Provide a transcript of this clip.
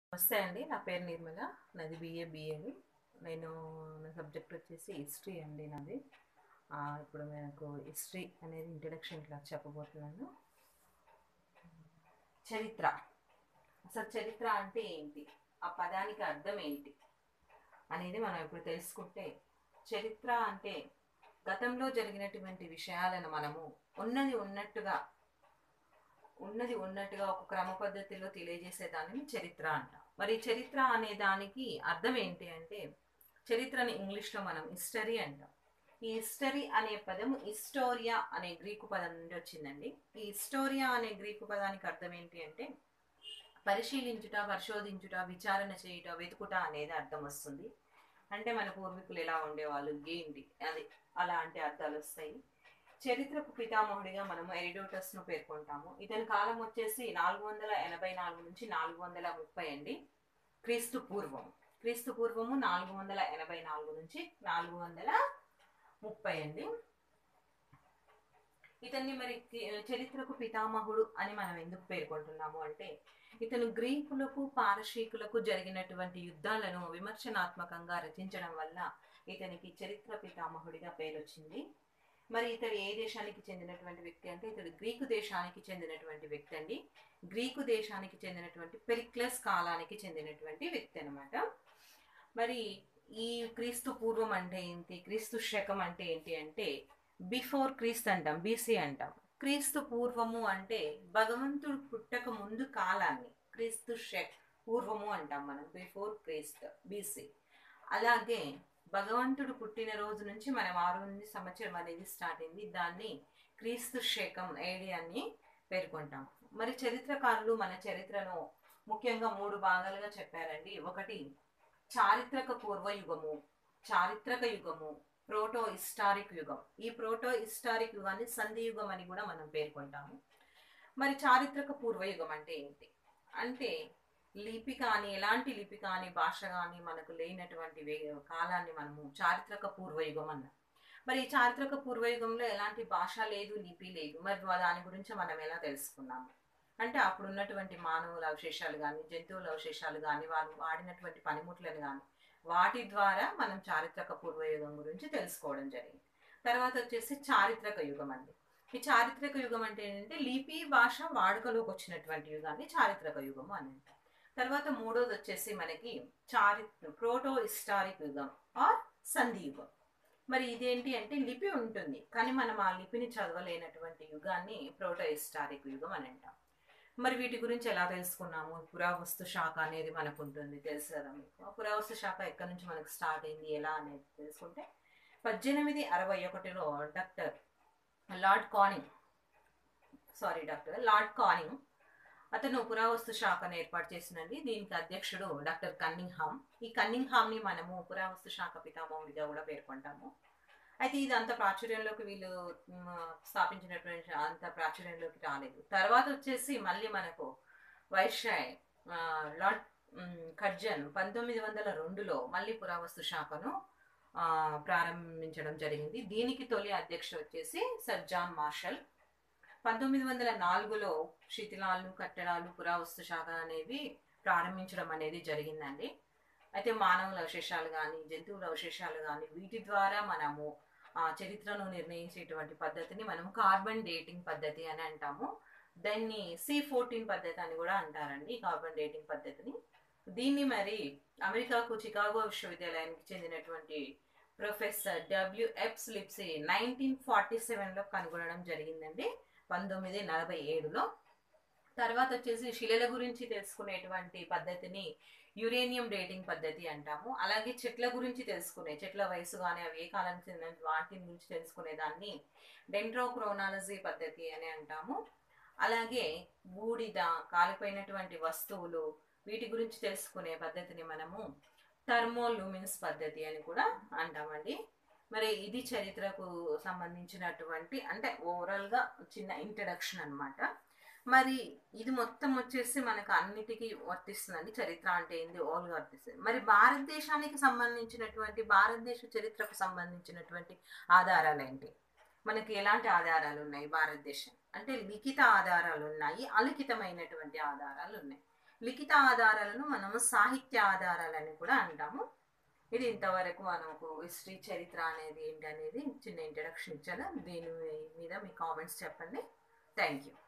నమస్తే అండి నా పేరు నిర్మల నాది బిఏ బిఏడి నేను నా సబ్జెక్ట్ వచ్చేసి హిస్టరీ అండి నాది ఆ, ఇప్పుడు నాకు హిస్టరీ అనేది ఇంట్రడక్షన్ క్లాస్ చెప్పబోతున్నాను చరిత్ర అసలు చరిత్ర అంటే ఏంటి ఆ పదానికి అర్థం ఏంటి అనేది మనం ఇప్పుడు తెలుసుకుంటే చరిత్ర అంటే గతంలో జరిగినటువంటి విషయాలను మనము ఉన్నది ఉన్నట్టుగా ఉన్నది ఉన్నట్టుగా ఒక క్రమ పద్ధతిలో తెలియజేసే దానిని చరిత్ర అంటాం మరి చరిత్ర అనే దానికి అర్థం ఏంటి అంటే చరిత్రని ఇంగ్లీష్లో మనం హిస్టరీ అంటాం ఈ హిస్టరీ అనే పదం హిస్టోరియా అనే గ్రీకు పదం నుండి వచ్చిందండి ఈ హిస్టోరియా అనే గ్రీకు పదానికి అర్థం ఏంటి అంటే పరిశీలించుట పరిశోధించుట విచారణ చేయుట వెతుకుట అనేది అర్థం వస్తుంది అంటే మన పూర్వీకులు ఎలా ఉండేవాళ్ళు ఏంటి అది అలాంటి అర్థాలు వస్తాయి చరిత్రకు పితామహుడిగా మనము ఎరిడోటస్ ను పేర్కొంటాము ఇతని కాలం వచ్చేసి నాలుగు వందల ఎనభై నాలుగు నుంచి నాలుగు వందల ముప్పై అండి క్రీస్తు పూర్వం క్రీస్తు పూర్వము నాలుగు వందల ఎనభై నాలుగు నుంచి నాలుగు వందల ముప్పై అండి ఇతన్ని మరి కి- చరిత్రకు పితామహుడు అని మనం ఎందుకు పేర్కొంటున్నాము అంటే ఇతను గ్రీకులకు పారశీకులకు జరిగినటువంటి యుద్ధాలను విమర్శనాత్మకంగా రచించడం వల్ల ఇతనికి చరిత్ర పితామహుడిగా పేరు వచ్చింది మరి ఇతడు ఏ దేశానికి చెందినటువంటి వ్యక్తి అంటే ఇతడు గ్రీకు దేశానికి చెందినటువంటి వ్యక్తి అండి గ్రీకు దేశానికి చెందినటువంటి పెరిక్లస్ కాలానికి చెందినటువంటి వ్యక్తి అనమాట మరి ఈ క్రీస్తు పూర్వం అంటే ఏంటి క్రీస్తు శకం అంటే ఏంటి అంటే బిఫోర్ క్రీస్తు అంటాం బీసీ అంటాం క్రీస్తు పూర్వము అంటే భగవంతుడు పుట్టక ముందు కాలాన్ని క్రీస్తు శక్ పూర్వము అంటాం మనం బిఫోర్ క్రీస్తు బీసీ అలాగే భగవంతుడు పుట్టిన రోజు నుంచి మనం ఆరు నుండి సంవత్సరం అనేది స్టార్ట్ అయింది దాన్ని క్రీస్తు శకం ఏడి అని పేర్కొంటాం మరి చరిత్రకారులు మన చరిత్రను ముఖ్యంగా మూడు భాగాలుగా చెప్పారండి ఒకటి చారిత్రక పూర్వ యుగము చారిత్రక యుగము ప్రోటో హిస్టారిక్ యుగం ఈ ప్రోటో హిస్టారిక్ యుగాన్ని సంధి యుగం అని కూడా మనం పేర్కొంటాము మరి చారిత్రక పూర్వయుగం అంటే ఏంటి అంటే లిపి కానీ ఎలాంటి లిపి కానీ భాష కానీ మనకు లేనటువంటి వే- కాలాన్ని మనము చారిత్రక పూర్వయుగం అన్నాం మరి ఈ చారిత్రక పూర్వయుగంలో ఎలాంటి భాష లేదు లిపి లేదు మరి దాని గురించి మనం ఎలా తెలుసుకున్నాము అంటే అప్పుడు ఉన్నటువంటి మానవుల అవశేషాలు కానీ జంతువుల అవశేషాలు కానీ వాళ్ళు వాడినటువంటి పనిముట్లను కానీ వాటి ద్వారా మనం చారిత్రక పూర్వయుగం గురించి తెలుసుకోవడం జరిగింది తర్వాత వచ్చేసి చారిత్రక యుగం అండి ఈ చారిత్రక యుగం అంటే ఏంటంటే లిపి భాష వాడుకలోకి వచ్చినటువంటి యుగాన్ని చారిత్రక యుగము అని అంటాం తర్వాత మూడోది వచ్చేసి మనకి చారి ప్రోటో హిస్టారిక్ యుగం ఆర్ సంధి యుగం మరి ఇదేంటి అంటే లిపి ఉంటుంది కానీ మనం ఆ లిపిని చదవలేనటువంటి యుగాన్ని ప్రోటో హిస్టారిక్ యుగం అని అంటాం మరి వీటి గురించి ఎలా తెలుసుకున్నాము పురావస్తు శాఖ అనేది మనకు ఉంటుంది తెలుసు కదా మీకు ఆ పురావస్తు శాఖ ఎక్కడి నుంచి మనకు స్టార్ట్ అయింది ఎలా అనేది తెలుసుకుంటే పద్దెనిమిది అరవై ఒకటిలో doctor Lord Canning sorry doctor Lord Canning అతను పురావస్తు శాఖను ఏర్పాటు చేసినండి దీనికి అధ్యక్షుడు డాక్టర్ కన్నింగ్ హామ్ ఈ కన్నింగ్ హామ్ ని మనము పురావస్తు శాఖ పితామహుడిగా కూడా పేర్కొంటాము అయితే ఇది అంత ప్రాచుర్యంలోకి వీళ్ళు మ్, స్థాపించినటువంటి అంత ప్రాచుర్యంలోకి రాలేదు తర్వాత వచ్చేసి మళ్ళీ మనకు వైశ్రాయ్ ఆ, లార్డ్ మ్, కర్జన్ పంతొమ్మిది వందల రెండులో మళ్ళీ పురావస్తు శాఖను ఆ, ప్రారంభించడం జరిగింది దీనికి తొలి అధ్యక్షుడు వచ్చేసి సర్ జాన్ మార్షల్ పంతొమ్మిది వందల నాలుగులో శిథిలాలు కట్టడాలు పురావస్తు శాఖ అనేవి ప్రారంభించడం అనేది జరిగిందండి అయితే మానవుల అవశేషాలు కానీ జంతువుల అవశేషాలు కానీ వీటి ద్వారా మనము ఆ చరిత్రను నిర్ణయించేటువంటి పద్ధతిని మనం కార్బన్ డేటింగ్ పద్ధతి అని అంటాము దాన్ని సి ఫోర్టీన్ పద్ధతి అని కూడా అంటారండి ఈ కార్బన్ డేటింగ్ పద్ధతిని దీన్ని మరి అమెరికాకు చికాగో విశ్వవిద్యాలయానికి చెందినటువంటి ప్రొఫెసర్ డబ్ల్యూఎఫ్ స్లిప్సీ నైన్టీన్ ఫార్టీ సెవెన్లో కనుగొనడం జరిగిందండి పంతొమ్మిది నలభై ఏడులో తర్వాత వచ్చేసి శిలల గురించి తెలుసుకునేటువంటి పద్ధతిని యురేనియం డేటింగ్ పద్ధతి అంటాము అలాగే చెట్ల గురించి తెలుసుకునే చెట్ల వయసు కానీ అవి ఏ కాలానికి చెందిన వాటి గురించి తెలుసుకునే దాన్ని డెంట్రోక్రోనాలజీ పద్ధతి అని అంటాము అలాగే బూడిద కాలిపోయినటువంటి వస్తువులు వీటి గురించి తెలుసుకునే పద్ధతిని మనము థర్మోలూమిన్స్ పద్ధతి అని కూడా అంటామండి మరి ఇది చరిత్రకు సంబంధించినటువంటి అంటే ఓవరాల్గా చిన్న ఇంట్రడక్షన్ అన్నమాట మరి ఇది మొత్తం వచ్చేసి మనకు అన్నిటికీ వర్తిస్తుందండి చరిత్ర అంటే ఏంది ఓల్గా వర్తిస్తుంది మరి భారతదేశానికి సంబంధించినటువంటి భారతదేశ చరిత్రకు సంబంధించినటువంటి ఆధారాలు ఏంటి మనకి ఎలాంటి ఆధారాలు ఉన్నాయి భారతదేశం అంటే లిఖిత ఆధారాలు ఉన్నాయి అలిఖితమైనటువంటి ఆధారాలు ఉన్నాయి లిఖిత ఆధారాలను మనము సాహిత్య ఆధారాలని కూడా అంటాము ఇది ఇంతవరకు మనకు హిస్టరీ చరిత్ర అనేది ఏంటి అనేది చిన్న ఇంట్రడక్షన్ ఇచ్చాను దీని మీద మీ కామెంట్స్ చెప్పండి థ్యాంక్ యూ